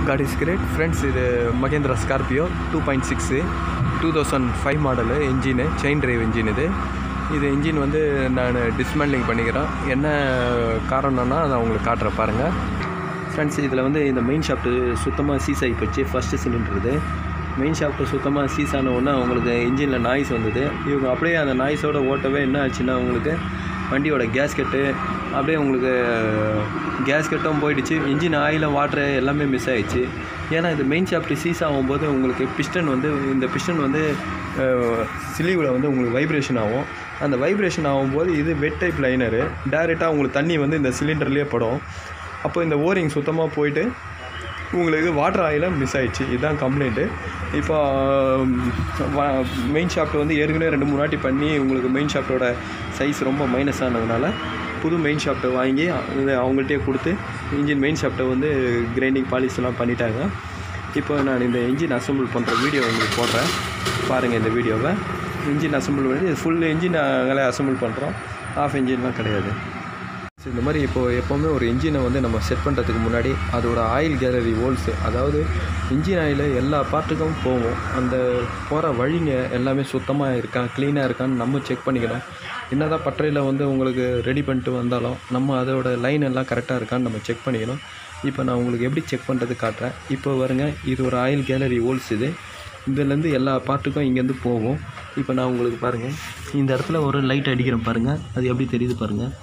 God is great friends இது Mahindra Scorpio two point six two thousand five model engine chain drive engine இது இது engine வந்து நான் dismantling பண்ணிக்கிறேன் என்ன காரணம்னா நான் உங்களுக்கு காட்டுறேன் பாருங்கள் ஃப்ரெண்ட்ஸ் இதில் வந்து இந்த மெயின் ஷாஃப்ட்டு சுத்தமாக சீஸ் ஆகி போச்சு ஃபஸ்ட்டு சிலிண்டர் இது மெயின் ஷாஃப்ட்டு சுத்தமாக சீஸ் ஆன உடனே உங்களுக்கு இன்ஜினில் நாய்ஸ் வந்தது இவங்க அப்படியே அந்த நாய்ஸோட ஓட்டவே என்ன ஆச்சுன்னா உங்களுக்கு வண்டியோட கேஸ்கெட்டு அப்படியே உங்களுக்கு கேஸ்கெட்டும் போயிடுச்சு இன்ஜின் ஆயில் வாட்ரு எல்லாமே மிஸ் ஆயிடுச்சு ஏன்னா இது மெயின் ஷாஃப்ட் சீஸ் ஆகும்போது உங்களுக்கு பிஸ்டன் வந்து இந்த பிஸ்டன் வந்து ஸ்லீவில் வந்து உங்களுக்கு வைப்ரேஷன் ஆகும் அந்த வைப்ரேஷன் ஆகும்போது இது வெட் டைப் லைனரு டேரெக்டாக உங்களுக்கு தண்ணி வந்து இந்த சிலிண்டர்லேயே படும் அப்போ இந்த ஓரிங் சுத்தமாக போயிட்டு உங்களுக்கு வாட்டர் ஆயிலும் மிஸ் ஆயிடுச்சு இதுதான் கம்ப்ளைண்ட்டு இப்போ மெயின் ஷாஃப்ட் வந்து ஏற்கனவே ரெண்டு மூணு வாட்டி பண்ணி உங்களுக்கு மெயின் ஷாஃப்ட்டோட சைஸ் ரொம்ப மைனஸ் ஆனதுனால புது மெயின் ஷாஃப்ட்டை வாங்கி இது அவங்கள்ட்டே கொடுத்து இன்ஜின் மெயின் ஷாஃப்ட்டை வந்து கிரைண்டிங் பாலிஷ்லாம் பண்ணிட்டாங்க இப்போ நான் இந்த இன்ஜின் அசம்பிள் பண்ணுற வீடியோ உங்களுக்கு போடுறேன் பாருங்கள் இந்த வீடியோவை இன்ஜின் அசம்பிள் பண்ணி ஃபுல் இன்ஜின் நாங்களே அசம்பிள் பண்ணுறோம் ஆஃப் இன்ஜின்லாம் கிடையாது ஸோ இந்த மாதிரி இப்போது எப்போவுமே ஒரு இன்ஜினை வந்து நம்ம செட் பண்ணுறதுக்கு முன்னாடி அதோட ஆயில் கேலரி ஹோல்ஸு அதாவது இன்ஜின் ஆயில் எல்லா பார்ட்டுக்கும் போகும் அந்த போகிற வழிங்க எல்லாமே சுத்தமாக இருக்கா க்ளீனாக இருக்கான்னு நம்ம செக் பண்ணிக்கணும் என்ன தான் பட்டறையில் வந்து உங்களுக்கு ரெடி பண்ணிட்டு வந்தாலும் நம்ம அதோட லைன் எல்லாம் கரெக்டாக இருக்கான்னு நம்ம செக் பண்ணிக்கணும் இப்போ நான் உங்களுக்கு எப்படி செக் பண்ணுறது காட்டுறேன் இப்போ வருங்க இது ஒரு ஆயில் கேலரி ஹோல்ஸ் இது இதுலேருந்து எல்லா பார்ட்டுக்கும் இங்கேருந்து போகும் இப்போ நான் உங்களுக்கு பாருங்கள் இந்த இடத்துல ஒரு லைட் அடிக்கிறேன் பாருங்கள் அது எப்படி தெரியுது பாருங்கள்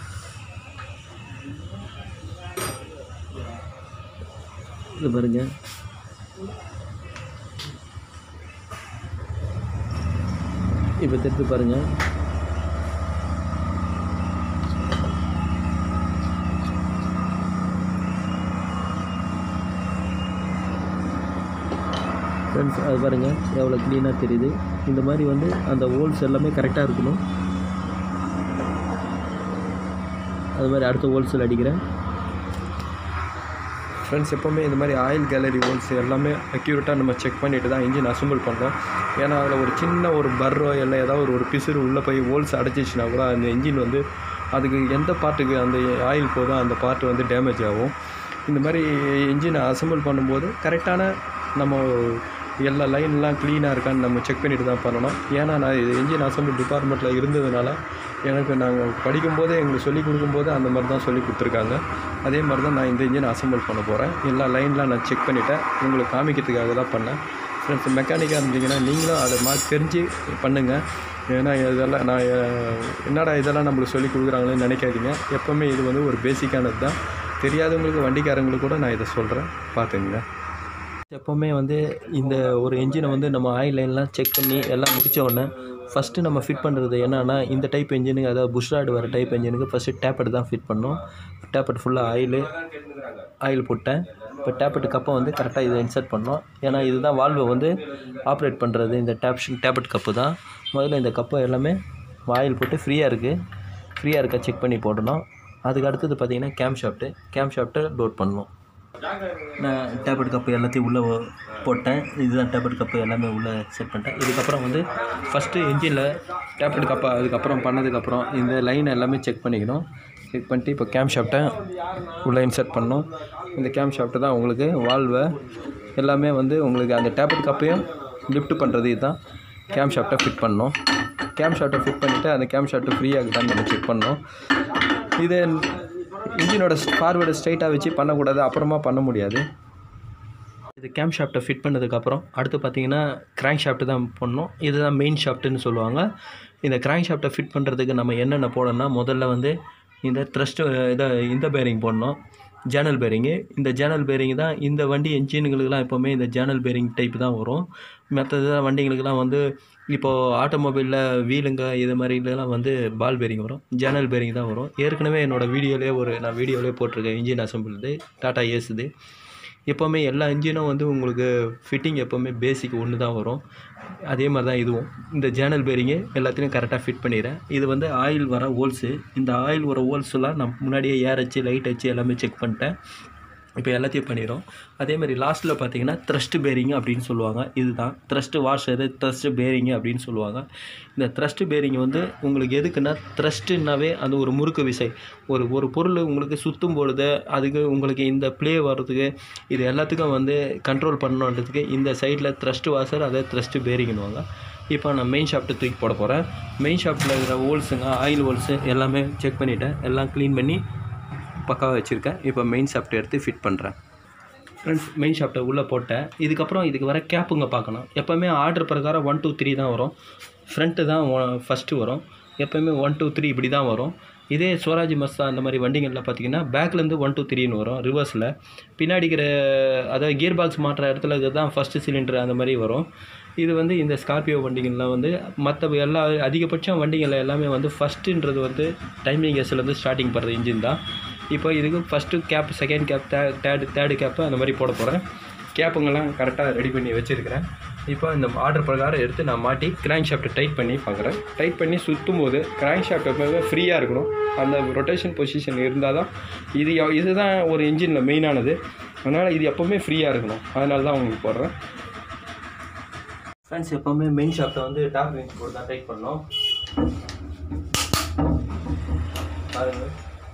இது பாருங்க இப்போ தெரிஞ்சு பாருங்க ஃப்ரெண்ட்ஸ் அது பாருங்கள் எவ்வளோ க்ளீனாக தெரியுது இந்த மாதிரி வந்து அந்த ஹோல்ஸ் எல்லாமே கரெக்டாக இருக்கணும் அது மாதிரி அடுத்த ஹோல்ஸில் அடிக்கிறேன் ஃப்ரெண்ட்ஸ் எப்போவுமே இந்த மாதிரி ஆயில் கேலரி ஹோல்ஸ் எல்லாமே அக்யூரேட்டாக நம்ம செக் பண்ணிட்டு தான் இன்ஜின் அசம்பிள் பண்ணுறோம் ஏன்னா அதில் ஒரு சின்ன ஒரு பர்ரோ இல்லை ஏதாவது ஒரு ஒரு பிசுறு உள்ளே போய் ஹோல்ஸ் அடைச்சிச்சுன்னா கூட அந்த இன்ஜின் வந்து அதுக்கு எந்த பார்ட்டுக்கு அந்த ஆயில் போதோ அந்த பார்ட் வந்து டேமேஜ் ஆகும் இந்த மாதிரி இன்ஜினை அசம்பிள் பண்ணும்போது கரெக்டான நம்ம எல்லா லைன்லாம் க்ளீனாக இருக்கான்னு நம்ம செக் பண்ணிட்டு தான் பண்ணணும் ஏன்னா நான் இது இன்ஜின் அசம்பிள் டிபார்ட்மெண்ட்டில் இருந்ததுனால எனக்கு நாங்கள் படிக்கும்போதே எங்களுக்கு சொல்லிக் கொடுக்கும்போது அந்த மாதிரி தான் சொல்லி கொடுத்துருக்காங்க அதே மாதிரி தான் நான் இந்த இன்ஜின் அசம்பிள் பண்ண போகிறேன் எல்லா லைன்லாம் நான் செக் பண்ணிவிட்டேன் உங்களுக்கு காமிக்கிறதுக்காக தான் பண்ணேன் ஃப்ரெண்ட்ஸ் மெக்கானிக்காக இருந்தீங்கன்னா நீங்களும் அதை மாதிரி தெரிஞ்சு பண்ணுங்கள் ஏன்னா இதெல்லாம் நான் என்னடா இதெல்லாம் நம்மளுக்கு சொல்லி கொடுக்குறாங்களேன்னு நினைக்காதீங்க எப்போவுமே இது வந்து ஒரு பேசிக்கானது தான் தெரியாதவங்களுக்கு வண்டிக்காரங்களுக்கு கூட நான் இதை சொல்கிறேன் பார்த்துங்க எப்போவுமே வந்து இந்த ஒரு இன்ஜினை வந்து நம்ம ஆயில் லைன்லாம் செக் பண்ணி எல்லாம் முடித்த உடனே ஃபஸ்ட்டு நம்ம ஃபிட் பண்ணுறது என்னென்னா இந்த டைப் இன்ஜினுக்கு அதாவது புஷ்ராடு வர டைப் இன்ஜினுக்கு ஃபஸ்ட்டு டேப்பட் தான் ஃபிட் பண்ணோம் டேப்பட் ஃபுல்லாக ஆயிலு ஆயில் போட்டேன் இப்போ டேப்பட் கப்பை வந்து கரெக்டாக இதை இன்சர்ட் பண்ணோம் ஏன்னா இதுதான் வால்வை வந்து ஆப்ரேட் பண்ணுறது இந்த டேப் டேப்பட் கப்பு தான் முதல்ல இந்த கப்பை எல்லாமே ஆயில் போட்டு ஃப்ரீயாக இருக்குது ஃப்ரீயாக இருக்கா செக் பண்ணி போடணும் அதுக்கு அடுத்தது பார்த்திங்கன்னா கேம் ஷாஃப்ட்டு கேம் ஷாஃப்ட்டை லோட் பண்ணணும் நான் டேப்லெட் கப்பு எல்லாத்தையும் உள்ளே போட்டேன் இதுதான் டேப்லெட் கப்பு எல்லாமே உள்ளே செட் பண்ணிட்டேன் இதுக்கப்புறம் வந்து ஃபஸ்ட்டு இன்ஜினில் டேப்லெட் கப்பை அதுக்கப்புறம் பண்ணதுக்கப்புறம் இந்த லைன் எல்லாமே செக் பண்ணிக்கணும் செக் பண்ணிட்டு இப்போ கேம் ஷாஃப்ட்டை உள்ளே இன்சர்ட் பண்ணோம் இந்த கேம் ஷாஃப்ட்டு தான் உங்களுக்கு வால்வை எல்லாமே வந்து உங்களுக்கு அந்த டேப்லெட் கப்பையும் லிஃப்ட் பண்ணுறது இதுதான் கேம் ஷாஃப்ட்டை ஃபிட் பண்ணோம் கேம் ஷாஃப்ட்டை ஃபிட் பண்ணிவிட்டு அந்த கேம் ஷாஃப்ட்டு ஃப்ரீயாக தான் நம்ம செக் பண்ணோம் இது இன்ஜினோட ஃபார்வேர்டு ஸ்ட்ரைட்டாக வச்சு பண்ணக்கூடாது அப்புறமா பண்ண முடியாது இது கேம் ஷாஃப்ட்டை ஃபிட் பண்ணதுக்கப்புறம் அடுத்து பார்த்தீங்கன்னா கிராங்க் ஷாஃப்ட்டு தான் பண்ணணும் இதுதான் மெயின் ஷாஃப்ட்டுன்னு சொல்லுவாங்க இந்த கிராங்க் ஷாஃப்ட்டை ஃபிட் பண்ணுறதுக்கு நம்ம என்னென்ன போடணும்னா முதல்ல வந்து இந்த த்ரஸ்ட்டு இதை இந்த பேரிங் போடணும் ஜேனல் பேரிங்கு இந்த ஜேனல் பேரிங் தான் இந்த வண்டி என்ஜின்களுக்கெல்லாம் எப்போவுமே இந்த ஜேனல் பேரிங் டைப் தான் வரும் மற்றது வண்டிகளுக்கெல்லாம் வந்து இப்போது ஆட்டோமொபைலில் வீலுங்க இது மாதிரி இதெல்லாம் வந்து பால் பேரிங் வரும் ஜேனல் பேரிங் தான் வரும் ஏற்கனவே என்னோடய வீடியோலேயே ஒரு நான் வீடியோலேயே போட்டிருக்கேன் இன்ஜின் அசம்பிள்து டாட்டா ஏஸுது எப்போவுமே எல்லா இன்ஜினும் வந்து உங்களுக்கு ஃபிட்டிங் எப்போவுமே பேசிக் ஒன்று தான் வரும் அதே மாதிரி தான் இதுவும் இந்த ஜேனல் பேரிங்கு எல்லாத்தையும் கரெக்டாக ஃபிட் பண்ணிடுறேன் இது வந்து ஆயில் வர ஹோல்ஸு இந்த ஆயில் வர ஹோல்ஸ்லாம் நான் முன்னாடியே ஏர் வச்சு லைட் வச்சு எல்லாமே செக் பண்ணிட்டேன் இப்போ எல்லாத்தையும் பண்ணிடும் அதே மாதிரி லாஸ்ட்டில் பார்த்தீங்கன்னா த்ரஸ்ட் பேரிங் அப்படின்னு சொல்லுவாங்க இதுதான் த்ரஸ்ட் வாஷரு த்ரஸ்ட் பேரிங் அப்படின்னு சொல்லுவாங்க இந்த த்ரஸ்ட் பேரிங் வந்து உங்களுக்கு எதுக்குன்னா த்ரஸ்ட்டுனாவே அது ஒரு முறுக்கு விசை ஒரு ஒரு பொருள் உங்களுக்கு சுற்றும் பொழுது அதுக்கு உங்களுக்கு இந்த ப்ளே வர்றதுக்கு இது எல்லாத்துக்கும் வந்து கண்ட்ரோல் பண்ணணுன்றதுக்கு இந்த சைடில் த்ரஸ்ட் வாஷர் அதை த்ரஸ்ட் பேரிங்னுவாங்க இப்போ நான் மெயின் ஷாஃப்ட்டு தூக்கி போட போகிறேன் மெயின் ஷாஃப்ட்டில் இருக்கிற ஹோல்ஸுங்க ஆயில் ஹோல்ஸு எல்லாமே செக் பண்ணிவிட்டேன் எல்லாம் க்ளீன் பண்ணி பக்காவாக வச்சுருக்கேன் இப்போ மெயின் ஷாஃப்ட் எடுத்து ஃபிட் பண்ணுறேன் ஃப்ரெண்ட்ஸ் மெயின் ஷாஃப்ட்டை உள்ளே போட்டேன் இதுக்கப்புறம் இதுக்கு வர கேப்புங்க பார்க்கணும் எப்போவுமே ஆர்டர் பிரகாரம் ஒன் டூ த்ரீ தான் வரும் ஃப்ரண்ட்டு தான் ஃபஸ்ட்டு வரும் எப்போவுமே ஒன் டூ த்ரீ இப்படி தான் வரும் இதே ஸ்வராஜ் மஸ்தா அந்த மாதிரி வண்டிகளில் பார்த்தீங்கன்னா பேக்லேருந்து ஒன் டூ த்ரீன்னு வரும் ரிவர்ஸில் பின்னாடி இருக்கிற அதாவது கியர் பாக்ஸ் மாட்டுற இடத்துல இருக்கிறது தான் ஃபஸ்ட்டு சிலிண்டர் அந்த மாதிரி வரும் இது வந்து இந்த ஸ்கார்பியோ வண்டிகள்லாம் வந்து மற்ற எல்லா அதிகபட்சம் வண்டிகள் எல்லாமே வந்து ஃபஸ்ட்டுன்றது வந்து டைமிங் கேஸ்லேருந்து ஸ்டார்டிங் பண்ணுற இன்ஜின் தான் இப்போ இதுக்கு ஃபஸ்ட்டு கேப் செகண்ட் கேப் தே தேர்டு தேர்டு கேப்பு அந்த மாதிரி போட போகிறேன் கேப்புங்கெல்லாம் கரெக்டாக ரெடி பண்ணி வச்சுருக்கிறேன் இப்போ இந்த ஆர்டர் பிரகாரம் எடுத்து நான் மாட்டி கிராங்க் ஷாஃப்ட்டை டைட் பண்ணி பார்க்குறேன் டைட் பண்ணி சுற்றும் போது கிராங்க் ஷாஃப்ட் எப்போவுமே ஃப்ரீயாக இருக்கணும் அந்த ரொட்டேஷன் பொசிஷன் இருந்தால் தான் இது இதுதான் ஒரு இன்ஜினில் மெயினானது அதனால் இது எப்போவுமே ஃப்ரீயாக இருக்கணும் அதனால தான் உங்களுக்கு போடுறேன் ஃப்ரெண்ட்ஸ் எப்போவுமே மெயின் ஷாஃப்ட்டை வந்து டாப் ரேஞ்ச் போட்டு தான் டைட் பண்ணோம் பாருங்கள்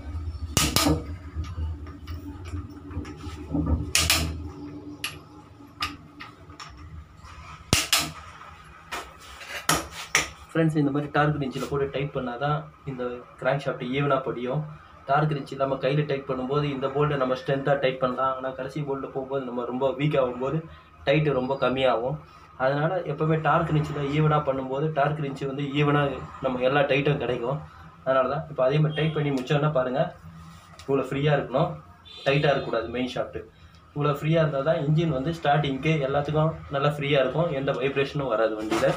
ஃப்ரெண்ட்ஸ் இந்த மாதிரி டார்க் ரிஞ்சில் போட்டு டைட் பண்ணால் தான் இந்த கிராங்க் ஷாஃப்ட் ஈவனாக படியும் டார்க் ரிஞ்ச் இல்லாமல் கையில் டைட் பண்ணும்போது இந்த போல்ட்டை நம்ம ஸ்ட்ரென்த்தாக டைட் பண்ணலாம் ஆனால் கடைசி போல்ட்டில் போகும்போது நம்ம ரொம்ப வீக் ஆகும்போது டைட்டு ரொம்ப கம்மியாகும் அதனால் எப்போவுமே டார்க் ரிஞ்சில் ஈவனாக பண்ணும்போது டார்க் ரிஞ்ச் வந்து ஈவனாக நம்ம எல்லா டைட்டும் கிடைக்கும் அதனால தான் இப்போ அதே மாதிரி டைட் பண்ணி முடிச்சோன்னா பாருங்கள் இவ்வளோ ஃப்ரீயாக இருக்கணும் டைட்டாக இருக்கக்கூடாது மெயின் ஷாஃப்ட்டு இவ்வளோ ஃப்ரீயாக இருந்தால் தான் இன்ஜின் வந்து ஸ்டார்டிங்க்கு எல்லாத்துக்கும் நல்லா ஃப்ரீயாக இருக்கும் எந்த வைப்ரேஷனும் வராது வண்டியில்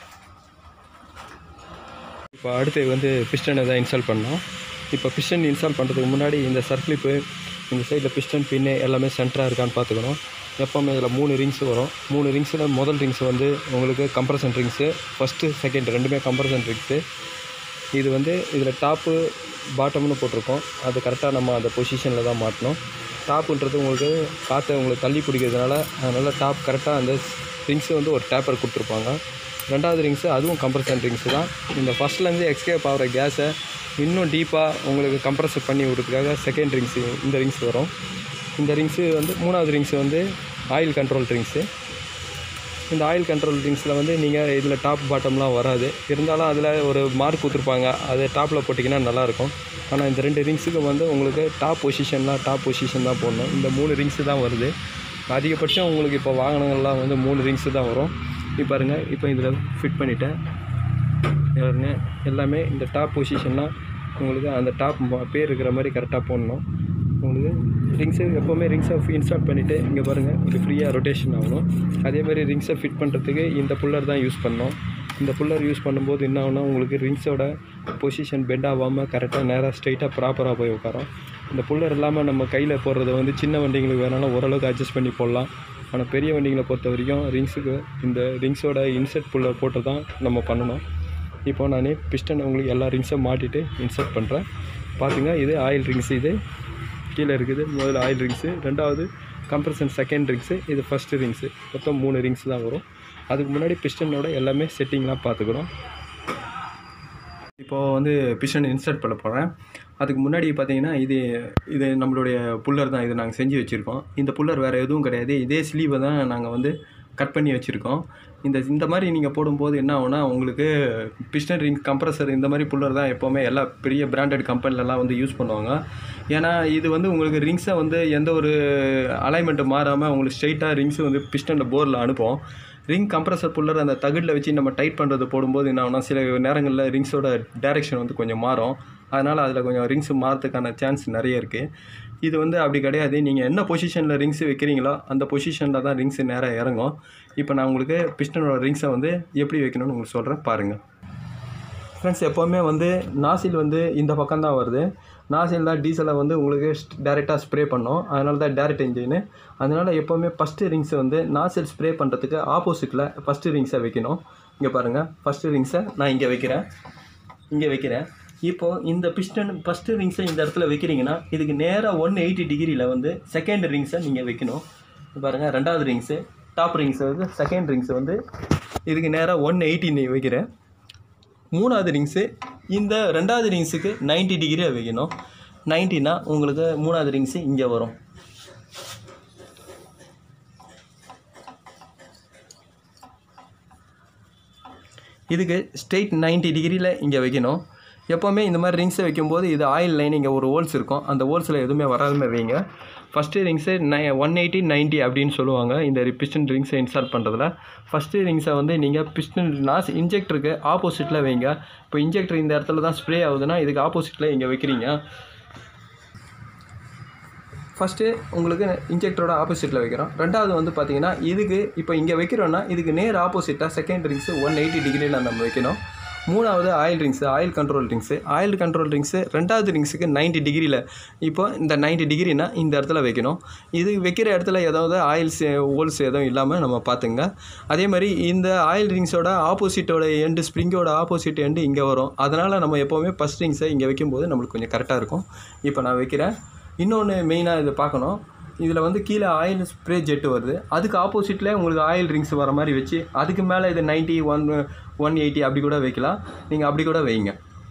இப்போ அடுத்து வந்து பிஸ்டனை தான் இன்ஸ்டால் பண்ணோம் இப்போ பிஸ்டன் இன்ஸ்டால் பண்ணுறதுக்கு முன்னாடி இந்த சர்க்ளிப்பு இந்த சைடில் பிஸ்டன் பின்னு எல்லாமே சென்டராக இருக்கான்னு பார்த்துக்கணும் எப்போவுமே இதில் மூணு ரிங்ஸ் வரும் மூணு ரிங்ஸில் முதல் ரிங்ஸ் வந்து உங்களுக்கு கம்ப்ரஷன் ரிங்ஸு ஃபஸ்ட்டு செகண்ட் ரெண்டுமே கம்ப்ரஷன் ரிங்ஸு இது வந்து இதில் டாப்பு பாட்டம்னு போட்டிருக்கோம் அது கரெக்டாக நம்ம அந்த பொசிஷனில் தான் மாட்டணும் டாப்புன்றது உங்களுக்கு காற்றை உங்களுக்கு தள்ளி பிடிக்கிறதுனால அதனால் டாப் கரெக்டாக அந்த ரிங்ஸு வந்து ஒரு டேப்பர் கொடுத்துருப்பாங்க ரெண்டாவது ரிங்ஸு அதுவும் கம்ப்ரஷன் ரிங்ஸு தான் இந்த ஃபஸ்ட்லேருந்து எக்ஸ்கேப் ஆகிற கேஸை இன்னும் டீப்பாக உங்களுக்கு கம்ப்ரஸர் பண்ணி விடுறதுக்காக செகண்ட் ரிங்ஸு இந்த ரிங்ஸ் வரும் இந்த ரிங்ஸு வந்து மூணாவது ரிங்ஸு வந்து ஆயில் கண்ட்ரோல் ரிங்ஸு இந்த ஆயில் கண்ட்ரோல் ரிங்ஸில் வந்து நீங்கள் இதில் டாப் பாட்டம்லாம் வராது இருந்தாலும் அதில் ஒரு மார்க் கொடுத்துருப்பாங்க அது டாப்பில் போட்டிங்கன்னா நல்லாயிருக்கும் ஆனால் இந்த ரெண்டு ரிங்ஸுக்கு வந்து உங்களுக்கு டாப் பொசிஷன்லாம் டாப் பொசிஷன் தான் போடணும் இந்த மூணு ரிங்ஸு தான் வருது அதிகபட்சம் உங்களுக்கு இப்போ வாகனங்கள்லாம் வந்து மூணு ரிங்ஸு தான் வரும் இப்போ பாருங்கள் இப்போ இதில் ஃபிட் பண்ணிட்டேன் பாருங்க எல்லாமே இந்த டாப் பொசிஷன்லாம் உங்களுக்கு அந்த டாப் பேர் இருக்கிற மாதிரி கரெக்டாக போடணும் உங்களுக்கு ரிங்ஸை எப்போவுமே ரிங்ஸை இன்ஸ்டால் பண்ணிவிட்டு இங்கே பாருங்கள் இது ஃப்ரீயாக ரொட்டேஷன் ஆகணும் அதே மாதிரி ரிங்ஸை ஃபிட் பண்ணுறதுக்கு இந்த புல்லர் தான் யூஸ் பண்ணோம் இந்த புல்லர் யூஸ் பண்ணும்போது என்ன ஆகுனா உங்களுக்கு ரிங்ஸோட பொசிஷன் பெண்ட் ஆகாமல் கரெக்டாக நேராக ஸ்ட்ரைட்டாக ப்ராப்பராக போய் உட்காரோம் இந்த புல்லர் இல்லாமல் நம்ம கையில் போடுறத வந்து சின்ன வண்டிங்களுக்கு வேணாலும் ஓரளவுக்கு அட்ஜஸ்ட் பண்ணி போடலாம் ஆனால் பெரிய வண்டிகளை பொறுத்த வரைக்கும் ரிங்ஸுக்கு இந்த ரிங்ஸோட இன்செர்ட் புல்லர் போட்டு தான் நம்ம பண்ணணும் இப்போ நான் பிஸ்டன் உங்களுக்கு எல்லா ரிங்ஸும் மாட்டிட்டு இன்சர்ட் பண்ணுறேன் பார்த்துங்க இது ஆயில் ரிங்ஸ் இது கீழே இருக்குது முதல்ல ஆயில் ரிங்ஸு ரெண்டாவது கம்ப்ரஷன் செகண்ட் ரிங்ஸு இது ஃபஸ்ட்டு ரிங்ஸு மொத்தம் மூணு ரிங்ஸ் தான் வரும் அதுக்கு முன்னாடி பிஸ்டனோட எல்லாமே செட்டிங்லாம் பார்த்துக்கணும் இப்போது வந்து பிஸ்டன் இன்சர்ட் பண்ண போகிறேன் அதுக்கு முன்னாடி பார்த்தீங்கன்னா இது இது நம்மளுடைய புல்லர் தான் இது நாங்கள் செஞ்சு வச்சுருக்கோம் இந்த புல்லர் வேறு எதுவும் கிடையாது இதே ஸ்லீவை தான் நாங்கள் வந்து கட் பண்ணி வச்சுருக்கோம் இந்த இந்த மாதிரி நீங்கள் போடும்போது என்ன ஆகும்னா உங்களுக்கு பிஸ்டன் ரிங் கம்ப்ரஸர் இந்த மாதிரி புல்லர் தான் எப்போவுமே எல்லா பெரிய பிராண்டட் கம்பெனிலலாம் வந்து யூஸ் பண்ணுவாங்க ஏன்னா இது வந்து உங்களுக்கு ரிங்ஸை வந்து எந்த ஒரு அலைன்மெண்ட்டு மாறாமல் உங்களுக்கு ஸ்ட்ரைட்டாக ரிங்ஸ் வந்து பிஸ்டனில் போரில் அனுப்பும் ரிங் கம்ப்ரஸர் புல்லர் அந்த தகடில் வச்சு நம்ம டைட் பண்ணுறது போடும்போது என்ன ஆகும்னா சில நேரங்களில் ரிங்ஸோட டேரெக்ஷன் வந்து கொஞ்சம் மாறும் அதனால் அதில் கொஞ்சம் ரிங்ஸ் மாறதுக்கான சான்ஸ் நிறைய இருக்குது இது வந்து அப்படி கிடையாது நீங்கள் என்ன பொசிஷனில் ரிங்ஸ் வைக்கிறீங்களோ அந்த பொசிஷனில் தான் ரிங்ஸ் நேராக இறங்கும் இப்போ நான் உங்களுக்கு பிஸ்டனோட ரிங்ஸை வந்து எப்படி வைக்கணும்னு உங்களுக்கு சொல்கிறேன் பாருங்கள் ஃப்ரெண்ட்ஸ் எப்போவுமே வந்து நாசில் வந்து இந்த பக்கம் தான் வருது நாசில் தான் டீசலை வந்து உங்களுக்கு டேரெக்டாக ஸ்ப்ரே பண்ணோம் அதனால தான் டேரெக்ட் இன்ஜின் அதனால் எப்போவுமே ஃபஸ்ட்டு ரிங்ஸை வந்து நாசில் ஸ்ப்ரே பண்ணுறதுக்கு ஆப்போசிட்டில் ஃபஸ்ட்டு ரிங்ஸை வைக்கணும் இங்கே பாருங்கள் ஃபஸ்ட்டு ரிங்ஸை நான் இங்கே வைக்கிறேன் இங்கே வைக்கிறேன் இப்போது இந்த பிஸ்டன் ஃபஸ்ட்டு ரிங்ஸை இந்த இடத்துல வைக்கிறீங்கன்னா இதுக்கு நேராக ஒன் எயிட்டி டிகிரியில் வந்து செகண்ட் ரிங்ஸை நீங்கள் வைக்கணும் இது பாருங்கள் ரெண்டாவது ரிங்ஸு டாப் ரிங்ஸை வந்து செகண்ட் ரிங்ஸை வந்து இதுக்கு நேராக ஒன் எயிட்டி நீ வைக்கிறேன் மூணாவது ரிங்ஸு இந்த ரெண்டாவது ரிங்ஸுக்கு 90 டிகிரியாக வைக்கணும் நைன்ட்டினா உங்களுக்கு மூணாவது ரிங்ஸு இங்கே வரும் இதுக்கு ஸ்ட்ரெயிட் 90 டிகிரியில் இங்கே வைக்கணும் எப்போவுமே இந்த மாதிரி ரிங்ஸை வைக்கும்போது இது ஆயில் லைன் இங்கே ஒரு ஹோல்ஸ் இருக்கும் அந்த ஹோல்ஸில் எதுவுமே வராத மாதிரி வைங்க ஃபஸ்ட்டு ரிங்ஸு நை ஒன் எயிட்டி நைன்ட்டி அப்படின்னு சொல்லுவாங்க இந்த பிஸ்டன் ரிங்ஸை இன்ஸ்டால் பண்ணுறதுல ஃபஸ்ட்டு ரிங்ஸை வந்து நீங்கள் பிஸ்டன் லாஸ் இன்ஜெக்டருக்கு ஆப்போசிட்டில் வைங்க இப்போ இன்ஜெக்டர் இந்த இடத்துல தான் ஸ்ப்ரே ஆகுதுன்னா இதுக்கு ஆப்போசிட்டில் இங்கே வைக்கிறீங்க ஃபஸ்ட்டு உங்களுக்கு இன்ஜெக்டரோட ஆப்போசிட்டில் வைக்கிறோம் ரெண்டாவது வந்து பார்த்தீங்கன்னா இதுக்கு இப்போ இங்கே வைக்கிறோன்னா இதுக்கு நேர் ஆப்போசிட்டாக செகண்ட் ரிங்ஸு ஒன் எயிட்டி டிகிரியில் நம்ம வைக்கணும் மூணாவது oil rings oil control rings oil control rings ரெண்டாவது ரிங்ஸுக்கு 90 டிகிரியில் இப்போ இந்த 90 டிகிரினா இந்த இடத்துல வைக்கணும் இது வைக்கிற இடத்துல ஏதாவது ஆயில்ஸ் ஹோல்ஸ் எதுவும் இல்லாமல் நம்ம பார்த்துங்க அதே மாதிரி இந்த ஆயில் ரிங்ஸோட ஆப்போசிட்டோட எண்டு ஸ்ப்ரிங்கோட ஆப்போசிட் எண்டு இங்கே வரும் அதனால் நம்ம எப்போவுமே ஃபஸ்ட் ரிங்ஸை இங்கே வைக்கும்போது நம்மளுக்கு கொஞ்சம் கரெக்டாக இருக்கும் இப்போ நான் வைக்கிறேன் இன்னொன்று மெயினாக இது பார்க்கணும் இதில் வந்து கீழே ஆயில் ஸ்ப்ரே ஜெட்டு வருது அதுக்கு ஆப்போசிட்டில் உங்களுக்கு ஆயில் ரிங்ஸ் வர மாதிரி வச்சு அதுக்கு மேலே இது 90 ஒன் ஒன் எயிட்டி அப்படி கூட வைக்கலாம் நீங்கள் அப்படி கூட வைங்க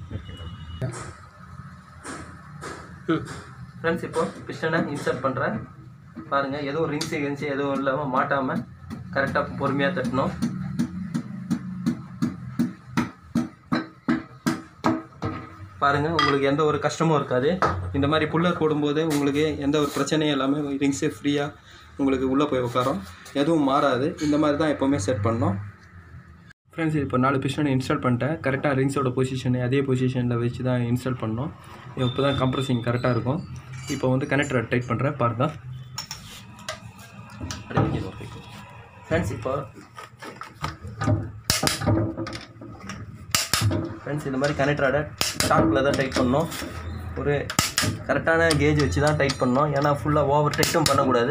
ஃப்ரெண்ட்ஸ் இப்போ பிஸ்டனை இன்சர்ட் பண்ணுறேன் பாருங்கள் எதுவும் ரிங்ஸ் கிங்ஸ் எதுவும் இல்லாமல் மாட்டாமல் கரெக்டாக பொறுமையாக தட்டணும் பாருங்கள் உங்களுக்கு எந்த ஒரு கஷ்டமும் இருக்காது இந்த மாதிரி புல்லர் போடும்போது உங்களுக்கு எந்த ஒரு பிரச்சனையும் இல்லாமல் ரிங்ஸு ஃப்ரீயாக உங்களுக்கு உள்ளே போய் உட்காரும் எதுவும் மாறாது இந்த மாதிரி தான் எப்போவுமே செட் பண்ணணும் ஃப்ரெண்ட்ஸ் இப்போ நாலு பிஸ்டனை இன்ஸ்டால் பண்ணிட்டேன் கரெக்டாக ரிங்ஸோட பொசிஷன் அதே பொசிஷனில் வச்சு தான் இன்ஸ்டால் பண்ணோம் இப்போ தான் கம்ப்ரஸிங் கரெக்டாக இருக்கும் இப்போ வந்து கனெக்டரை டைட் பண்ணுறேன் பாருங்க ஃப்ரெண்ட்ஸ் இப்போ ஃப்ரெண்ட்ஸ் இந்த மாதிரி கனெக்டரோட டாப்பில் தான் டைட் பண்ணணும் ஒரு கரெக்டான கேஜ் வச்சு தான் டைட் பண்ணணும் ஏன்னா ஃபுல்லாக ஓவர் டைட்டும் பண்ணக்கூடாது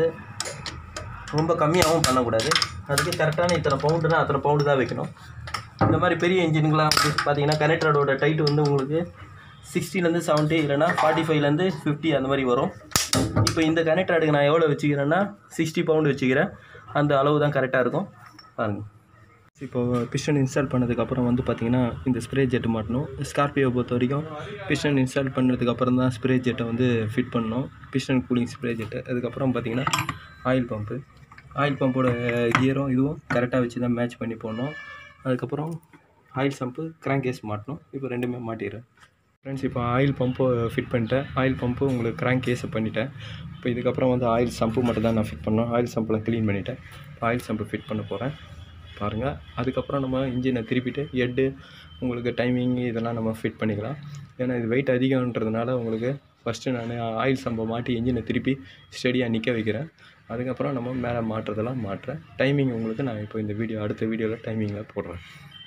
ரொம்ப கம்மியாகவும் பண்ணக்கூடாது அதுக்கு கரெக்டான இத்தனை பவுண்டுனா அத்தனை பவுண்டு தான் வைக்கணும் இந்த மாதிரி பெரிய இன்ஜினுக்கெலாம் வந்து பார்த்தீங்கன்னா கனெக்டரோட டைட் வந்து உங்களுக்கு சிக்ஸ்டிலேருந்து செவன்ட்டி இல்லைனா ஃபார்ட்டி ஃபைவ்லேருந்து ஃபிஃப்டி அந்த மாதிரி வரும் இப்போ இந்த கனெக்டருக்கு நான் எவ்வளோ வச்சுக்கிறேன்னா சிக்ஸ்டி பவுண்டு வச்சுக்கிறேன் அந்த அளவு தான் கரெக்டாக இருக்கும் பாருங்கள் இப்போ பிஸ்டன் இன்ஸ்டால் பண்ணதுக்கப்புறம் வந்து பார்த்தீங்கன்னா இந்த ஸ்ப்ரே ஜெட்டு மாட்டணும் ஸ்கார்பியோ பொறுத்த வரைக்கும் பிஸ்டன் இன்ஸ்டால் பண்ணதுக்கு அப்புறம் தான் ஸ்ப்ரே ஜெட்டை வந்து ஃபிட் பண்ணணும் பிஸ்டன் கூலிங் ஸ்ப்ரே ஜெட்டு அதுக்கப்புறம் பார்த்தீங்கன்னா ஆயில் பம்பு ஆயில் பம்போட கியரும் இதுவும் கரெக்டாக வச்சு தான் மேட்ச் பண்ணி போடணும் அதுக்கப்புறம் ஆயில் சம்பு கிராங்க் கேஸ் மாட்டணும் இப்போ ரெண்டுமே மாட்டிடுறேன் ஃப்ரெண்ட்ஸ் இப்போ ஆயில் பம்பு ஃபிட் பண்ணிட்டேன் ஆயில் பம்பு உங்களுக்கு கிராங்க் கேஸை பண்ணிட்டேன் இப்போ இதுக்கப்புறம் வந்து ஆயில் சம்பு மட்டும் தான் நான் ஃபிட் பண்ணோம் ஆயில் சம்பில் க்ளீன் பண்ணிவிட்டேன் இப்போ ஆயில் சம்பு ஃபிட் பண்ண போகிறேன் பாருங்கள் அதுக்கப்புறம் நம்ம இன்ஜினை திருப்பிட்டு ஹெட்டு உங்களுக்கு டைமிங் இதெல்லாம் நம்ம ஃபிட் பண்ணிக்கலாம் ஏன்னா இது வெயிட் அதிகம்ன்றதுனால உங்களுக்கு ஃபஸ்ட்டு நான் ஆயில் சம்பை மாட்டி இன்ஜினை திருப்பி ஸ்டெடியாக நிற்க வைக்கிறேன் அதுக்கப்புறம் நம்ம மேலே மாட்டுறதெல்லாம் மாட்டுறேன் டைமிங் உங்களுக்கு நான் இப்போ இந்த வீடியோ அடுத்த வீடியோவில் டைமிங்கில் போடுறேன்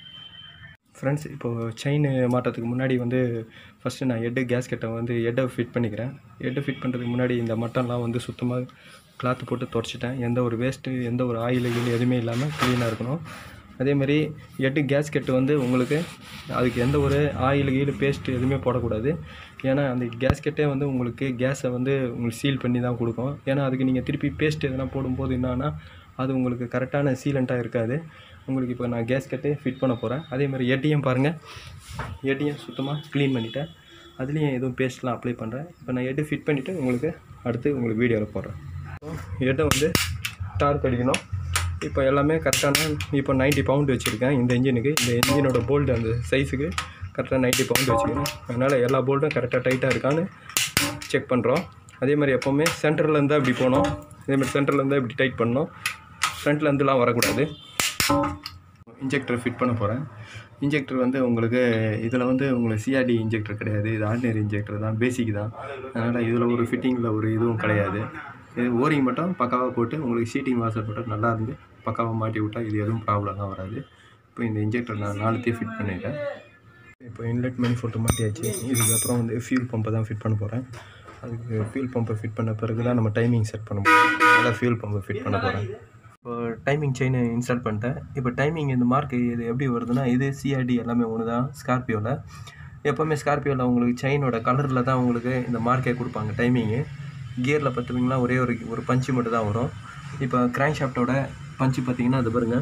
ஃப்ரெண்ட்ஸ் இப்போது செயின் மாட்டுறதுக்கு முன்னாடி வந்து ஃபஸ்ட்டு நான் ஹெட்டு கேஸ்கெட்டை வந்து ஹெட்டை ஃபிட் பண்ணிக்கிறேன் ஹெட்டை ஃபிட் பண்ணுறதுக்கு முன்னாடி இந்த மட்டன்லாம் வந்து சுத்தமாக கிளாத்து போட்டு துடைச்சிட்டேன் எந்த ஒரு வேஸ்ட்டு எந்த ஒரு ஆயில் கீழ் எதுவுமே இல்லாமல் க்ளீனாக இருக்கணும் அதே மாதிரி எட்டு கேஸ்கெட்டு வந்து உங்களுக்கு அதுக்கு எந்த ஒரு ஆயில் கீழ் பேஸ்ட்டு எதுவுமே போடக்கூடாது ஏன்னா அந்த கேஸ்கெட்டே வந்து உங்களுக்கு கேஸை வந்து உங்களுக்கு சீல் பண்ணி தான் கொடுக்கும் ஏன்னா அதுக்கு நீங்கள் திருப்பி பேஸ்ட் எதனா போடும்போது என்னன்னா அது உங்களுக்கு கரெக்டான சீலண்ட்டாக இருக்காது உங்களுக்கு இப்போ நான் கேஸ்கெட்டு ஃபிட் பண்ண போகிறேன் அதே மாதிரி ஏடிஎம் பாருங்கள் ஏடிஎம் சுத்தமாக க்ளீன் பண்ணிட்டேன் அதுலேயும் எதுவும் பேஸ்ட்லாம் அப்ளை பண்ணுறேன் இப்போ நான் எட்டு ஃபிட் பண்ணிவிட்டு உங்களுக்கு அடுத்து உங்களுக்கு வீடியோவில் போடுறேன் எட்டை வந்து டார்க் அடிக்கணும் இப்போ எல்லாமே கரெக்டான இப்போ 90 பவுண்ட் வச்சுருக்கேன் இந்த இன்ஜினுக்கு இந்த இன்ஜினோட போல்ட் அந்த சைஸுக்கு கரெக்டாக 90 பவுண்ட் வச்சுக்கிறேன் அதனால் எல்லா போல்ட்டும் கரெக்டாக டைட்டாக இருக்கான்னு செக் பண்ணுறோம் அதே மாதிரி எப்போவுமே சென்டரில் இருந்தால் இப்படி போகணும் அதே மாதிரி சென்டரில் இருந்தால் இப்படி டைட் பண்ணணும் ஃப்ரண்ட்டில் இருந்துலாம் வரக்கூடாது இன்ஜெக்டர் ஃபிட் பண்ண போகிறேன் இன்ஜெக்டர் வந்து உங்களுக்கு இதில் வந்து உங்களுக்கு சிஆர்டி இன்ஜெக்டர் கிடையாது இது ஆர்டினரி இன்ஜெக்டர் தான் பேசிக் தான் அதனால் இதில் ஒரு ஃபிட்டிங்கில் ஒரு இதுவும் கிடையாது இது ஓரிங் மட்டும் பக்காவாக போட்டு உங்களுக்கு சீட்டிங் வாசர் மட்டும் நல்லா இருந்து பக்காவாக மாட்டி விட்டால் இது எதுவும் ப்ராப்ளம்லாம் வராது இப்போ இந்த இன்ஜெக்டர் நான் நாலுத்தையும் ஃபிட் பண்ணிட்டேன் இப்போ இன்லெட் மேனிஃபோல்ட்டு மாட்டியாச்சு இதுக்கப்புறம் வந்து ஃபியூல் பம்பை தான் ஃபிட் பண்ண போகிறேன் அதுக்கு ஃபியூல் பம்பை ஃபிட் பண்ண பிறகு தான் நம்ம டைமிங் செட் பண்ண போகிறோம் அதனால் ஃபியூல் பம்பை ஃபிட் பண்ண போகிறேன் இப்போ டைமிங் செயின் இன்ஸ்டால் பண்ணிட்டேன் இப்போ டைமிங் இந்த மார்க் இது எப்படி வருதுன்னா இது சிஆர்டி எல்லாமே ஒன்று தான் ஸ்கார்பியோவில் எப்போவுமே ஸ்கார்பியோவில் உங்களுக்கு செயினோட கலரில் தான் உங்களுக்கு இந்த மார்க்கே கொடுப்பாங்க டைமிங்கு கியரில் பார்த்தீங்கன்னா ஒரே ஒரு ஒரு பஞ்சு மட்டும் தான் வரும் இப்போ கிராங்க் ஷாஃப்ட்டோட பஞ்சு பார்த்தீங்கன்னா அது பாருங்கள்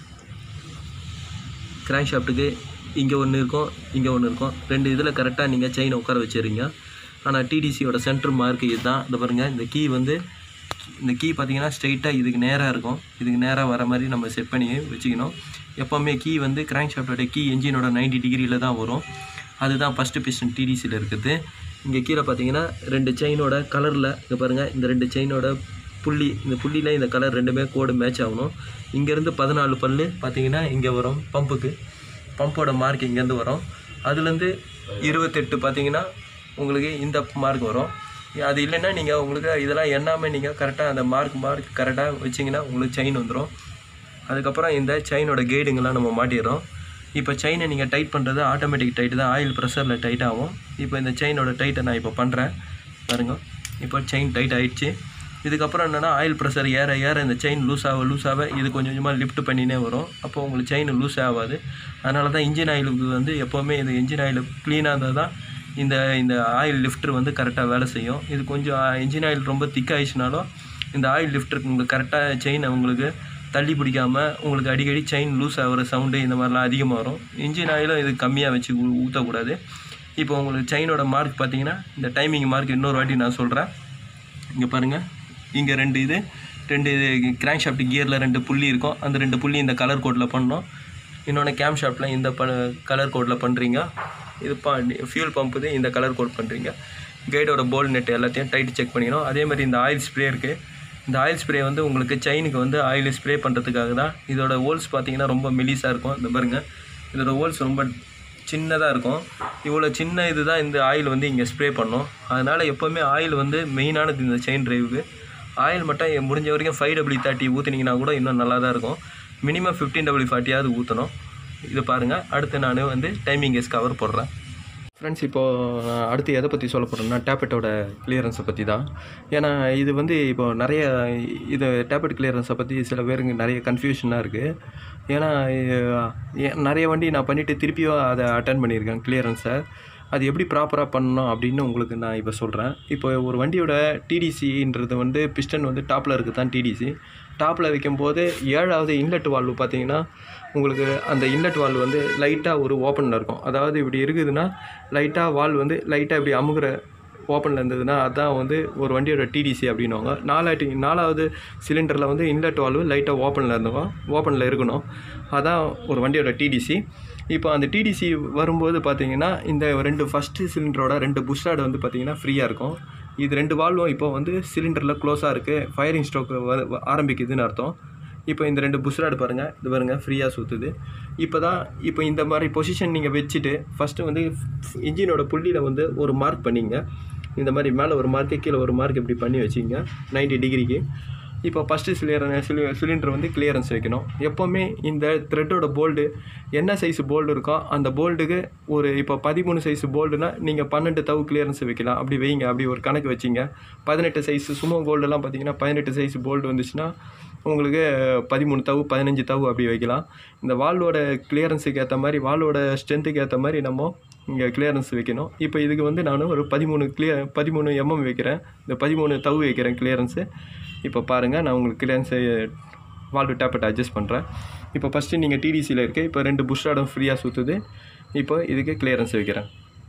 கிராங்க் ஷாஃப்ட்டுக்கு இங்கே ஒன்று இருக்கும் இங்கே ஒன்று இருக்கும் ரெண்டு இதில் கரெக்டாக நீங்கள் செயினை உட்கார வச்சுருங்க ஆனால் டிடிசியோட சென்டர் மார்க் இதுதான் இந்த பாருங்கள் இந்த கீ வந்து இந்த கீ பார்த்தீங்கன்னா ஸ்ட்ரெயிட்டாக இதுக்கு நேராக இருக்கும் இதுக்கு நேராக வர மாதிரி நம்ம செட் பண்ணி வச்சுக்கணும் எப்போவுமே கீ வந்து கிராங்க் ஷாஃப்டோட கீ என்ஜினோட 90 டிகிரியில் தான் வரும் அதுதான் ஃபஸ்ட்டு பிஸ்டன் டிடிசியில் இருக்குது இங்கே கீழே பார்த்தீங்கன்னா ரெண்டு செயினோட கலரில் இங்கே பாருங்கள் இந்த ரெண்டு செயினோட புள்ளி இந்த புள்ளியில் இந்த கலர் ரெண்டுமே கோடு மேட்ச் ஆகணும் இங்கேருந்து பதினாலு பல்லு பார்த்தீங்கன்னா இங்கே வரும் பம்புக்கு பம்போட மார்க் இங்கேருந்து வரும் அதுலேருந்து இருபத்தெட்டு பார்த்தீங்கன்னா உங்களுக்கு இந்த மார்க் வரும் அது இல்லைன்னா நீங்கள் உங்களுக்கு இதெல்லாம் எண்ணாமல் நீங்கள் கரெக்டாக அந்த மார்க் மார்க் கரெக்டாக வச்சிங்கன்னா உங்களுக்கு செயின் வந்துடும் அதுக்கப்புறம் இந்த செயினோட கைடுங்கெல்லாம் நம்ம மாட்டிடுறோம் இப்போ செயினை நீங்கள் டைட் பண்ணுறது ஆட்டோமேட்டிக் டைட்டு தான் ஆயில் ப்ரெஷரில் டைட் ஆகும் இப்போ இந்த செயினோட டைட்டை நான் இப்போ பண்ணுறேன் பாருங்க இப்போ செயின் டைட் ஆயிடுச்சு இதுக்கப்புறம் என்னென்னா ஆயில் ப்ரெஷர் ஏற ஏற இந்த செயின் லூஸ் ஆக லூஸ் ஆக இது கொஞ்சம் கொஞ்சமாக லிஃப்ட் பண்ணினே வரும் அப்போ உங்களுக்கு செயின் லூஸ் ஆகாது அதனால தான் இன்ஜின் ஆயிலுக்கு வந்து எப்போவுமே இது இன்ஜின் ஆயில் க்ளீனாக இருந்தால் தான் இந்த இந்த ஆயில் லிஃப்டர் வந்து கரெக்டாக வேலை செய்யும் இது கொஞ்சம் இன்ஜின் ஆயில் ரொம்ப திக் ஆயிடுச்சுனாலும் இந்த ஆயில் லிஃப்டருக்கு உங்களுக்கு கரெக்டாக செயின் உங்களுக்கு தள்ளி பிடிக்காமல் உங்களுக்கு அடிக்கடி செயின் லூஸ் ஆகிற சவுண்டு இந்த மாதிரிலாம் அதிகமாக வரும் இன்ஜின் ஆயிலும் இது கம்மியாக வச்சு ஊ- ஊற்றக்கூடாது இப்போ உங்களுக்கு செயினோட மார்க் பார்த்தீங்கன்னா இந்த டைமிங் மார்க் இன்னொரு வாட்டி நான் சொல்கிறேன் இங்கே பாருங்கள் இங்கே ரெண்டு இது ரெண்டு இது கிராங்க் ஷாஃப்ட் கியரில் ரெண்டு புள்ளி இருக்கும் அந்த ரெண்டு புள்ளி இந்த கலர் கோட்டில் பண்ணோம் இன்னொன்று கேம் ஷாஃப்ட்டில் இந்த ப கலர் கோட்டில் பண்ணுறீங்க இது பா ஃபியூல் பம்ப் இது இந்த கலர் கோட் பண்ணுறீங்க கைடோட போல் நெட் எல்லாத்தையும் டைட் செக் பண்ணிக்கணும் அதே மாதிரி இந்த ஆயில் ஸ்ப்ரே இருக்குது இந்த ஆயில் ஸ்ப்ரே வந்து உங்களுக்கு செயினுக்கு வந்து ஆயில் ஸ்ப்ரே பண்ணுறதுக்காக தான் இதோட ஹோல்ஸ் பார்த்தீங்கன்னா ரொம்ப மெலிசாக இருக்கும் இந்த பாருங்க இதோட ஹோல்ஸ் ரொம்ப சின்னதாக இருக்கும் இவ்வளோ சின்ன இது தான் இந்த ஆயில் வந்து இங்கே ஸ்ப்ரே பண்ணும் அதனால் எப்போவுமே ஆயில் வந்து மெயினானது இந்த செயின் டிரைவுக்கு ஆயில் மட்டும் முடிஞ்ச வரைக்கும் ஃபைவ் டபிள்யூ தேர்ட்டி ஊற்றுனீங்கன்னா கூட இன்னும் நல்லா தான் இருக்கும் மினிமம் ஃபிஃப்டீன் டபிள்யூ ஃபார்ட்டியாவது ஊற்றணும் இது பாருங்கள் அடுத்து நான் வந்து டைமிங் கேஸ் கவர் போடுறேன் ஃப்ரெண்ட்ஸ் இப்போது நான் அடுத்து எதை பற்றி சொல்ல போகிறேன்னா டேப்பெட்டோட கிளியரன்ஸை பற்றி தான் ஏன்னா இது வந்து இப்போ நிறைய இது டேப்பெட் கிளியரன்ஸை பற்றி சில பேருக்கு நிறைய கன்ஃபியூஷனாக இருக்குது ஏன்னா இது- ஏ- நிறைய வண்டி நான் பண்ணிவிட்டு திருப்பியும் அதை அட்டன் பண்ணியிருக்கேன் கிளியரன்ஸை அது எப்படி ப்ராப்பராக பண்ணணும் அப்படின்னு உங்களுக்கு நான் இப்போ சொல்கிறேன் இப்போ ஒரு வண்டியோட டிடிசின்றது வந்து பிஸ்டன் வந்து டாப்பில் இருக்குது தான் டிடிசி டாப்பில் வைக்கும்போது ஏழாவது இன்லெட் வால்வு பார்த்தீங்கன்னா உங்களுக்கு அந்த இன்லெட் வால்வு வந்து லைட்டாக ஒரு ஓப்பனில் இருக்கும் அதாவது இப்படி இருக்குதுன்னா லைட்டாக வால் வந்து லைட்டாக இப்படி அமுகிற ஓப்பனில் இருந்ததுன்னா அதான் வந்து ஒரு வண்டியோட டிடிசி அப்படின்னுவாங்க நாலாட்டி நாலாவது சிலிண்டரில் வந்து இன்லெட் வால்வு லைட்டாக ஓப்பனில் இருந்தோம் ஓப்பனில் இருக்கணும் அதான் ஒரு வண்டியோட டிடிசி இப்போ அந்த டிடிசி வரும்போது பார்த்தீங்கன்னா இந்த ரெண்டு ஃபஸ்ட்டு சிலிண்டரோட ரெண்டு புஷ்ராடு வந்து பார்த்தீங்கன்னா ஃப்ரீயாக இருக்கும் இது ரெண்டு வால்வும் இப்போ வந்து சிலிண்டரில் க்ளோஸாக இருக்குது ஃபயரிங் ஸ்ட்ரோக் ஆரம்பிக்குதுன்னு அர்த்தம் இப்போ இந்த ரெண்டு புஷ்ராடு பாருங்கள் இது பாருங்கள் ஃப்ரீயாக சுற்றுது இப்போ தான் இப்போ இந்த மாதிரி பொசிஷன் நீங்கள் வச்சுட்டு ஃபஸ்ட்டு வந்து இன்ஜினோட புள்ளியில் வந்து ஒரு மார்க் பண்ணிங்க இந்த மாதிரி மேலே ஒரு மார்க்கு கீழே ஒரு மார்க் இப்படி பண்ணி வச்சிங்க 90 டிகிரிக்கு இப்போ ஃபஸ்ட்டு சிலியர் சிலி சிலிண்டர் வந்து கிளியரன்ஸ் வைக்கணும் எப்போவுமே இந்த த்ரெட்டோட போல்டு என்ன சைஸ் போல்டு இருக்கோ அந்த போல்டுக்கு ஒரு இப்போ பதிமூணு சைஸ் போல்டுனா நீங்கள் பன்னெண்டு தவு கிளியரன்ஸ் வைக்கலாம் அப்படி வைங்க அப்படி ஒரு கணக்கு வச்சிங்க பதினெட்டு சைஸ் சுமோ கோல்டெல்லாம் பார்த்தீங்கன்னா பதினெட்டு சைஸ் போல்டு வந்துச்சுன்னா உங்களுக்கு பதிமூணு தவு பதினஞ்சு தவு அப்படி வைக்கலாம் இந்த வால்வோட கிளியரன்ஸுக்கு ஏற்ற மாதிரி வால்வோட ஸ்ட்ரென்த்துக்கு ஏற்ற மாதிரி நம்ம இங்கே கிளியரன்ஸ் வைக்கணும் இப்போ இதுக்கு வந்து நான் ஒரு பதிமூணு கிளியர் பதிமூணு எம்எம் வைக்கிறேன் இந்த பதிமூணு தவு வைக்கிறேன் கிளியரன்ஸு இப்போ பாருங்கள் நான் உங்களுக்கு கிளியரன்ஸை வால்வு டேப்பெட் அட்ஜஸ்ட் பண்ணுறேன் இப்போ ஃபஸ்ட்டு நீங்கள் டிடிசியில் இருக்கு இப்போ ரெண்டு புஷ்ராடம் ஃப்ரீயாக சுற்றுது இப்போ இதுக்கு கிளியரன்ஸ் வைக்கிறேன்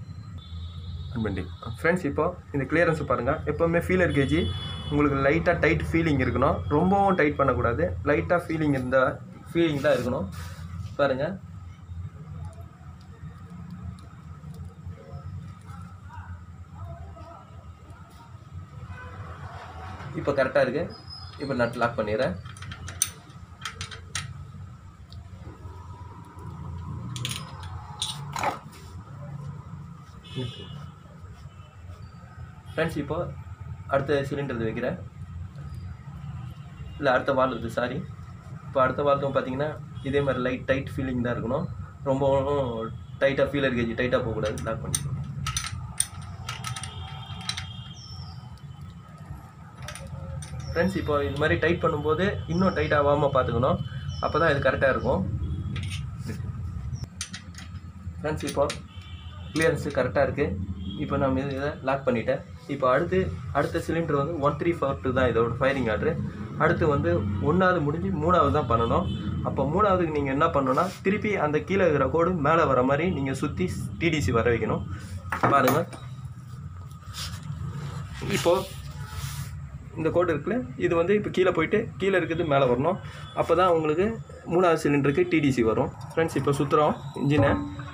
வண்டி ஃப்ரெண்ட்ஸ் இப்போ இந்த கிளியரன்ஸ் பாருங்கள் எப்போவுமே ஃபீலர் கேஜி உங்களுக்கு லைட்டாக டைட் ஃபீலிங் இருக்கணும் ரொம்பவும் டைட் பண்ணக்கூடாது லைட்டாக ஃபீலிங் இருந்தால் ஃபீலிங் தான் இருக்கணும் பாருங்கள் இப்போ கரெக்டாக இருக்குது இப்போ நட் லாக் பண்ணிடுறேன் ஃப்ரெண்ட்ஸ் இப்போ அடுத்த சிலிண்டர் இது வைக்கிறேன் இல்லை அடுத்த வால் இது சாரி இப்போ அடுத்த வால்வும் பார்த்தீங்கன்னா இதே மாதிரி லைட் டைட் ஃபீலிங் தான் இருக்கணும் ரொம்பவும் டைட்டாக ஃபீலர் கேஜி டைட்டாக போகக்கூடாது லாக் பண்ணிக்கணும் ஃப்ரெண்ட்ஸ் இப்போ இது மாதிரி டைட் பண்ணும்போது இன்னும் டைட் ஆகாமல் பார்த்துக்கணும் அப்போ தான் இது கரெக்டாக இருக்கும் ஃப்ரெண்ட்ஸ் இப்போ கிளியரன்ஸு கரெக்டாக இருக்குது இப்போ நம்ம இது- இதை லாக் பண்ணிட்டேன் இப்போ அடுத்து அடுத்த சிலிண்டர் வந்து ஒன் த்ரீ ஃபோர் டூ தான் இதோட ஃபயரிங் ஆர்டரு அடுத்து வந்து ஒன்றாவது முடிஞ்சு மூணாவது தான் பண்ணணும் அப்போ மூணாவதுக்கு நீங்கள் என்ன பண்ணணும்னா திருப்பி அந்த கீழே இருக்கிற கோடு மேலே வர மாதிரி நீங்கள் சுற்றி டிடிசி வர வைக்கணும் பாருங்கள் இப்போது இந்த கோடு இருக்குல்ல இது வந்து இப்போ கீழே போயிட்டு கீழே இருக்கிறது மேலே வரணும் அப்போ தான் உங்களுக்கு மூணாவது சிலிண்டருக்கு டிடிசி வரும் ஃப்ரெண்ட்ஸ் இப்போ சுற்றுறோம் இன்ஜினை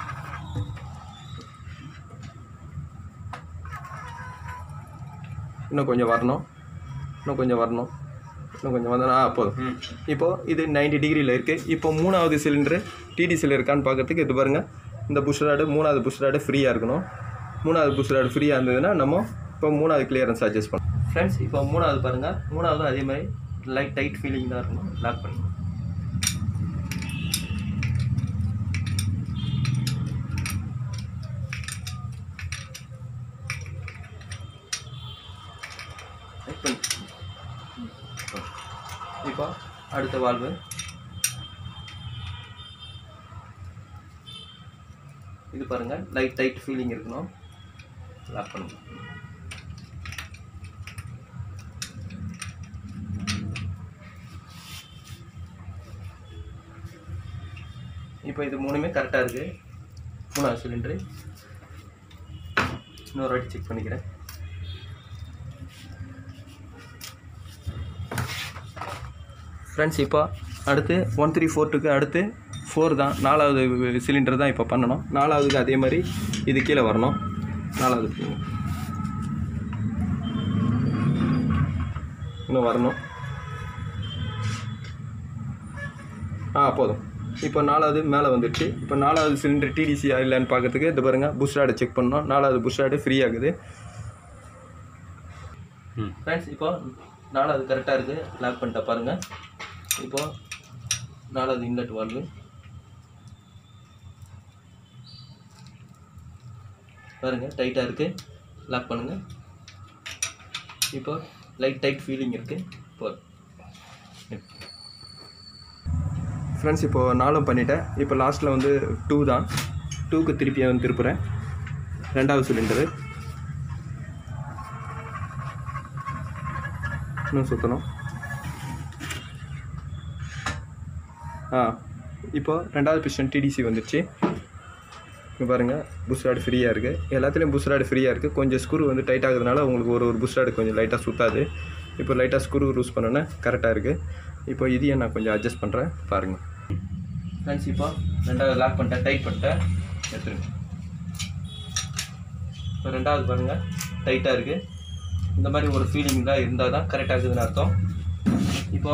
இன்னும் கொஞ்சம் வரணும் இன்னும் கொஞ்சம் வரணும் இன்னும் கொஞ்சம் வந்தா ஆ போதும் இப்போது இது 90 டிகிரியில் இருக்குது இப்போ மூணாவது சிலிண்டரு டிடிசியில் இருக்கான்னு பார்க்கறதுக்கு இது பாருங்கள் இந்த புஷ் ராடு மூணாவது புஷ் ராடு ஃப்ரீயாக இருக்கணும் மூணாவது புஷ் ராடு ஃப்ரீயாக இருந்ததுன்னா நம்ம இப்போ மூணாவது கிளியரன்ஸ் அட்ஜஸ்ட் பண்ணணும் ஃப்ரெண்ட்ஸ் இப்போ மூணாவது பாருங்கள் மூணாவதும் அதே மாதிரி லைட் டைட் ஃபீலிங் தான் இருக்கணும் லாக் பண்ணி டைட் பண்ணி இப்போ அடுத்த வால்வு இது பாருங்க லைட் டைட் ஃபீலிங் இருக்கணும் லாக் பண்ணுங்க இப்போ இது மூணுமே கரெக்டாக இருக்குது மூணாவது சிலிண்டரு இன்னொரு வாட்டி செக் பண்ணிக்கிறேன் ஃப்ரெண்ட்ஸ் இப்போ அடுத்து ஒன் த்ரீ ஃபோர்ட்டுக்கு அடுத்து ஃபோர் தான் நாலாவது சிலிண்டர் தான் இப்போ பண்ணணும் நாலாவதுக்கு அதே மாதிரி இது கீழே வரணும் நாலாவது இன்னும் வரணும் ஆ போதும் இப்போ நாலாவது மேலே வந்துடுச்சு இப்போ நாலாவது சிலிண்டர் டிடிசி இல்லைன்னு பார்க்கறதுக்கு இது பாருங்கள் புஷ்ராடு செக் பண்ணோம் நாலாவது புஷ்ராடு ஃப்ரீ ஆகுது ஃப்ரெண்ட்ஸ் இப்போ நாலாவது கரெக்டாக இருக்குது லாக் பண்ணிட்ட பாருங்கள் இப்போ நாலாவது இன்லெட் வால்வு பாருங்க டைட்டாக இருக்குது லாக் பண்ணுங்கள் இப்போ லைட் டைட் ஃபீலிங் இருக்குது இப்போ ஃப்ரெண்ட்ஸ் இப்போ நாலும் பண்ணிட்டேன் இப்போ லாஸ்ட்டில் வந்து டூ தான் டூக்கு திருப்பி வந்து திருப்புறேன் ரெண்டாவது சிலிண்டரு இன்னும் சுற்றணும் ஆ இப்போ ரெண்டாவது பிஸ்டன் டிடிசி வந்துடுச்சு இங்கே பாருங்கள் புஷ் ராடு ஃப்ரீயாக இருக்குது எல்லாத்துலேயும் புஷ் ராடு ஃப்ரீயாக இருக்குது கொஞ்சம் ஸ்க்ரூ வந்து டைட் ஆகுறதுனால உங்களுக்கு ஒரு ஒரு புஷ் ராடு கொஞ்சம் லைட்டாக சுத்தாது இப்போ லைட்டாக ஸ்க்ரூ லூஸ் பண்ணோன்னே கரெக்டாக இருக்குது இப்போ இதையும் நான் கொஞ்சம் அட்ஜஸ்ட் பண்ணுறேன் பாருங்கள் ஃப்ரெண்ட்ஸ் இப்போ ரெண்டாவது லாக் பண்ணிட்டேன் டைட் பண்ணிட்டேன் எடுத்துருங்க இப்போ ரெண்டாவது பாருங்கள் டைட்டாக இருக்குது இந்த மாதிரி ஒரு ஃபீலிங் தான் இருந்தால் தான் கரெக்டாக இருக்குதுன்னு அர்த்தம் இப்போ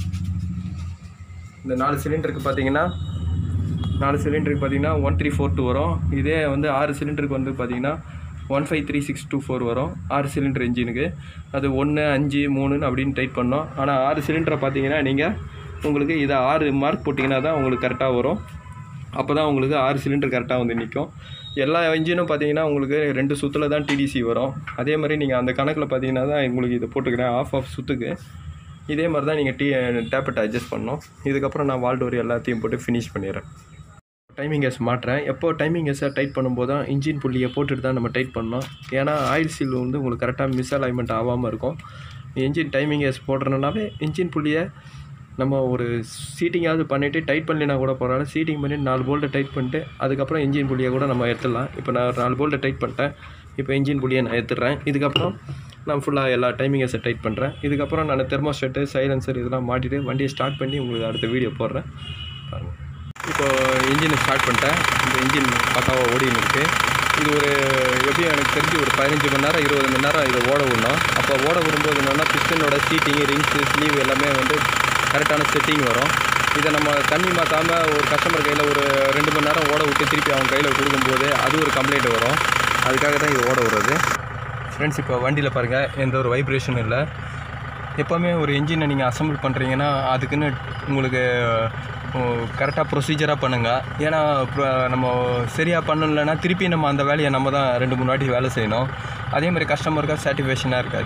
இந்த நாலு சிலிண்டருக்கு பார்த்தீங்கன்னா நாலு சிலிண்டருக்கு பார்த்தீங்கன்னா ஒன் த்ரீ ஃபோர் டூ வரும் இதே வந்து ஆறு சிலிண்டருக்கு வந்து பார்த்தீங்கன்னா one five three six two four வரும் ஆறு சிலிண்டர் இன்ஜினுக்கு அது ஒன்று அஞ்சு மூணுன்னு அப்படின்னு டைப் பண்ணோம் ஆனால் ஆறு சிலிண்டரை பார்த்தீங்கன்னா நீங்கள் உங்களுக்கு இதை ஆறு மார்க் போட்டிங்கன்னா தான் உங்களுக்கு கரெக்டாக வரும் அப்போ தான் உங்களுக்கு ஆறு சிலிண்டர் கரெக்டாக வந்து நிற்கும் எல்லா இன்ஜினும் பார்த்தீங்கன்னா உங்களுக்கு ரெண்டு சுற்றில் தான் டிடிசி வரும் அதே மாதிரி நீங்கள் அந்த கணக்கில் பார்த்தீங்கன்னா தான் உங்களுக்கு இதை போட்டுக்கிறேன் ஆஃப் ஆஃப் சுற்றுக்கு இதே மாதிரி தான் நீங்கள் டீ டேப்லெட் அட்ஜஸ்ட் பண்ணணும் இதுக்கப்புறம் நான் வால்டோர் எல்லாத்தையும் போட்டு ஃபினிஷ் பண்ணிடுறேன் டைமிங் கேஸ் மாட்டுறேன் எப்போ டைமிங் கேஸை டைட் பண்ணும்போது தான் இன்ஜின் புள்ளியை போட்டுட்டு தான் நம்ம டைட் பண்ணணும் ஏன்னா ஆயில் சீல் வந்து உங்களுக்கு கரெக்டாக மிஸ் அலைன்மெண்ட் ஆகாமல் இருக்கும் இன்ஜின் டைமிங் கேஸ் போடுறதுனாவே இன்ஜின் புள்ளியை நம்ம ஒரு சீட்டிங்காவது பண்ணிவிட்டு டைட் பண்ணலைனா கூட பரவாயில்ல சீட்டிங் பண்ணி நாலு போல்ட்டை டைட் பண்ணிட்டு அதுக்கப்புறம் இன்ஜின் புள்ளியை கூட நம்ம எடுத்துடலாம் இப்போ நான் ஒரு நாலு போல்ட்டை டைட் பண்ணிட்டேன் இப்போ இன்ஜின் புள்ளியை நான் எடுத்துடுறேன் இதுக்கப்புறம் நான் ஃபுல்லாக எல்லா டைமிங்கஸை டைட் பண்ணுறேன் இதுக்கப்புறம் நான் தெர்மோஸ்டேட்டு சைலன்சர் இதெல்லாம் மாட்டிட்டு வண்டியை ஸ்டார்ட் பண்ணி உங்களுக்கு அடுத்த வீடியோ போடுறேன் பாருங்கள் இப்போ இன்ஜினை ஸ்டார்ட் பண்ணிட்டேன் இந்த இன்ஜின் பக்காவாக ஓடின்னு இருக்கு இது ஒரு எப்படியும் எனக்கு தெரிஞ்சு ஒரு பதினஞ்சு மணி நேரம் இருபது மணி நேரம் இதை ஓட விடணும் அப்போ ஓட விடும்போது என்னென்னா பிஸ்டனோட சீட்டிங் ரிங்ஸு ஸ்லீவ் எல்லாமே வந்து கரெக்டான செட்டிங் வரும் இதை நம்ம தண்ணி மாற்றாமல் ஒரு கஸ்டமர் கையில் ஒரு ரெண்டு மணி நேரம் ஓட விட்டு திருப்பி அவங்க கையில் கொடுக்கும்போது அது ஒரு கம்ப்ளைண்ட் வரும் அதுக்காக தான் இது ஓட விடுறது ஃப்ரெண்ட்ஸ் இப்போ வண்டியில் பாருங்கள் எந்த ஒரு வைப்ரேஷனும் இல்லை எப்போவுமே ஒரு இன்ஜினை நீங்கள் அசம்பிள் பண்ணுறீங்கன்னா அதுக்குன்னு உங்களுக்கு கரெக்டாக ப்ரொசீஜராக பண்ணுங்கள் ஏன்னா இப்போ நம்ம சரியாக பண்ணலைன்னா திருப்பி நம்ம அந்த வேலையை நம்ம தான் ரெண்டு மூணு வாட்டி வேலை செய்யணும் அதே மாதிரி கஸ்டமருக்காக சாட்டிஸ்ஃபேக்ஷனாக இருக்காது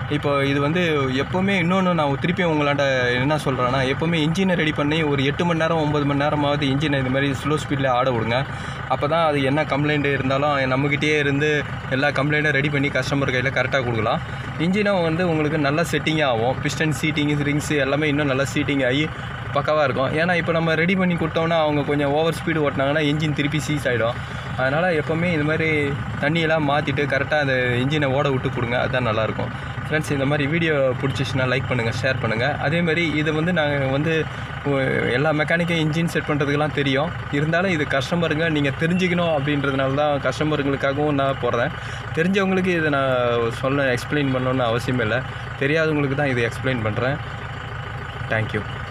இப்போ இது வந்து எப்போவுமே இன்னொன்று நான் திருப்பி உங்களாண்ட என்ன சொல்கிறேன்னா எப்போவுமே இன்ஜினை ரெடி பண்ணி ஒரு எட்டு மணி நேரம் ஒம்பது மணி நேரமாவது இன்ஜினை இது மாதிரி ஸ்லோ ஸ்பீடில் ஆட விடுங்க அப்போ தான் அது என்ன கம்ப்ளைண்ட் இருந்தாலும் நம்மக்கிட்டே இருந்து எல்லா கம்ப்ளைண்ட்டும் ரெடி பண்ணி கஸ்டமர் கையில் கரெக்டாக கொடுக்கலாம் இன்ஜினும் வந்து உங்களுக்கு நல்ல செட்டிங் ஆகும் பிஸ்டன் சீட்டிங் ரிங்ஸ் எல்லாமே இன்னும் நல்லா சீட்டிங் ஆகி பக்காவாக இருக்கும் ஏன்னா இப்போ நம்ம ரெடி பண்ணி கொடுத்தோம்னா அவங்க கொஞ்சம் ஓவர் ஸ்பீடு ஓட்டினாங்கன்னா இன்ஜின் திருப்பி சீஸ் ஆகிடும் அதனால் எப்போவுமே இது மாதிரி தண்ணியெல்லாம் மாற்றிட்டு கரெக்டாக அந்த இன்ஜினை ஓட விட்டு கொடுங்க அதுதான் நல்லாயிருக்கும் ஃப்ரெண்ட்ஸ் இந்த மாதிரி வீடியோ பிடிச்சிச்சுன்னா லைக் பண்ணுங்கள் ஷேர் பண்ணுங்கள் அதேமாதிரி இது வந்து நாங்கள் வந்து ஒ- எல்லா மெக்கானிக்கும் இன்ஜின் செட் பண்ணுறதுக்கெல்லாம் தெரியும் இருந்தாலும் இது கஸ்டமருங்க நீங்கள் தெரிஞ்சுக்கணும் அப்படின்றதுனால தான் கஸ்டமருங்களுக்காகவும் நான் போடுறேன் தெரிஞ்சவங்களுக்கு இதை நான் சொல்ல எக்ஸ்பிளைன் பண்ணணுன்னு அவசியம் இல்லை தெரியாதவங்களுக்கு தான் இது எக்ஸ்பிளைன் பண்ணுறேன் தேங்க்யூ